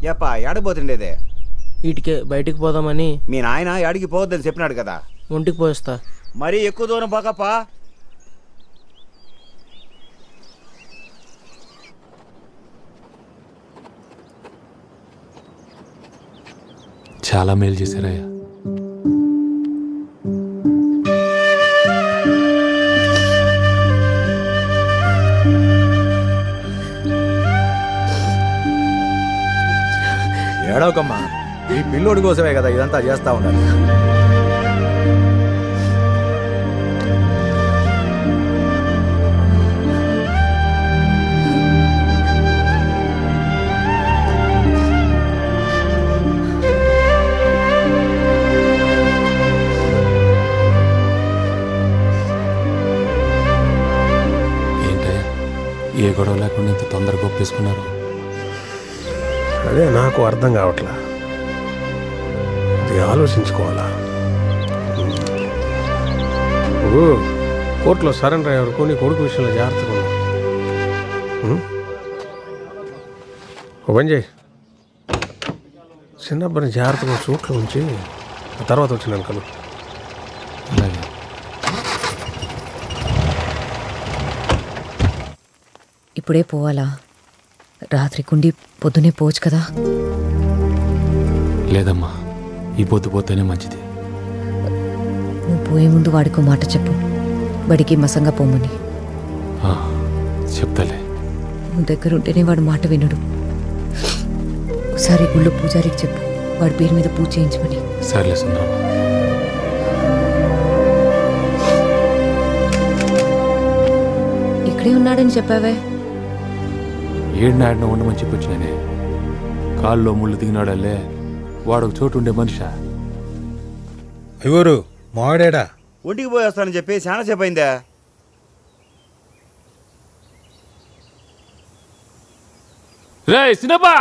ఏపా ఏడబోతుండేదే వీటికే బయటికి పోదామని మీ నాయన ఏడికి పోవద్దని చెప్పినాడు కదా ఒంటికి పోయిస్తా మరీ ఎక్కువ దూరం పోకప్పా చాలా మేలు చేశారయ్యా ఏడవకమ్మా ఈ పిల్లోడి కోసమే కదా ఇదంతా చేస్తా ఉండాలి ఏంటయ్యా ఏ గొడవ లేకుండా ఇంత తొందరగా ఒప్పేసుకున్నారు అదే నాకు అర్థం కావట్లా ఇది ఆలోచించుకోవాలా నువ్వు కోర్టులో సరెండర్ అయ్యే వరకు నీ కొడుకు విషయంలో జాగ్రత్తగా ఉన్నావు ఉం? ఓ పని చేయి చిన్నప్పని జాగ్రత్తగా సూట్లో ఉంచి ఆ తర్వాత వచ్చినాను కలు అలాగే ఇప్పుడే పోవాలా రాత్రి కుండి పొద్దునే పోవచ్చు కదా లేదమ్మా ఈ పొద్దు పోతేనే మంచిది నువ్వు పోయే ముందు వాడికో మాట చెప్పు బడికి మసంగా పోమని ఆ, చెప్తాలే నువ్వు దగ్గరుంటేనే వాడు మాట వినడు ఒకసారి గుళ్ళో పూజారికి చెప్పు వాడి పేరు మీద పూజ చేయించమని సర్లే సుందరం ఇక్కడే ఉన్నాడని చెప్పావే ఏడు ఆడిన ఉండమని చెప్పొచ్చినానే కాల్లో ముళ్ళు దిగినాడల్లే వాడు ఒక చోటు ఉండే మనిషా ఎవరు మావాడేడా ఒంటికి పోయేస్తానని చెప్పి చాలా సేపు అయిందా రే సినప్పా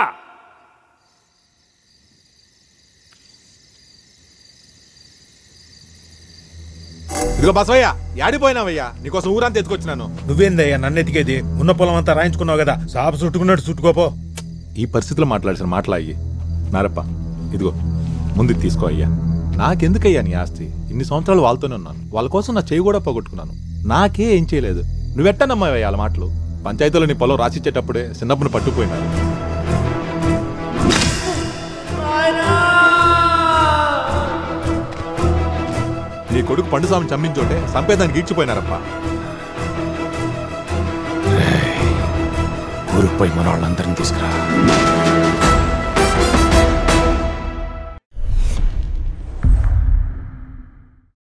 ఇదిగో బసవయ్య యాడిపోయినావయ్యా నీకోసం ఊరంతా ఎత్తుకొచ్చినాను నువ్వేందయ్యా నన్ను ఎతికేది ఉన్న పొలం అంతా రాయించుకున్నావు కదా సాపు చుట్టుకున్నట్టు చుట్టుకోపో ఈ పరిస్థితిలో మాట్లాడాల్సిన మాటలు అయ్యి నారప్ప ఇదిగో ముందు ఇది తీసుకో అయ్యా నాకెందుకయ్యా నీ ఆస్తి ఇన్ని సంవత్సరాలు వాళ్ళతోనే ఉన్నాను వాళ్ళ కోసం నా చేయి కూడా పోగొట్టుకున్నాను నాకే ఏం చేయలేదు నువ్వెట్టనమ్మావయ్యా వాళ్ళ మాటలు పంచాయతీలో నీ పొలం రాసిచ్చేటప్పుడే చిన్నప్పుడు పట్టుకుపోయినారు నీ కొడుకు పండుస్వామిని చంపించోటే సంపేదానికి ఈడ్చిపోయినారప్ప ఊరికి పోయి మన వాళ్ళందరినీ తీసుకురా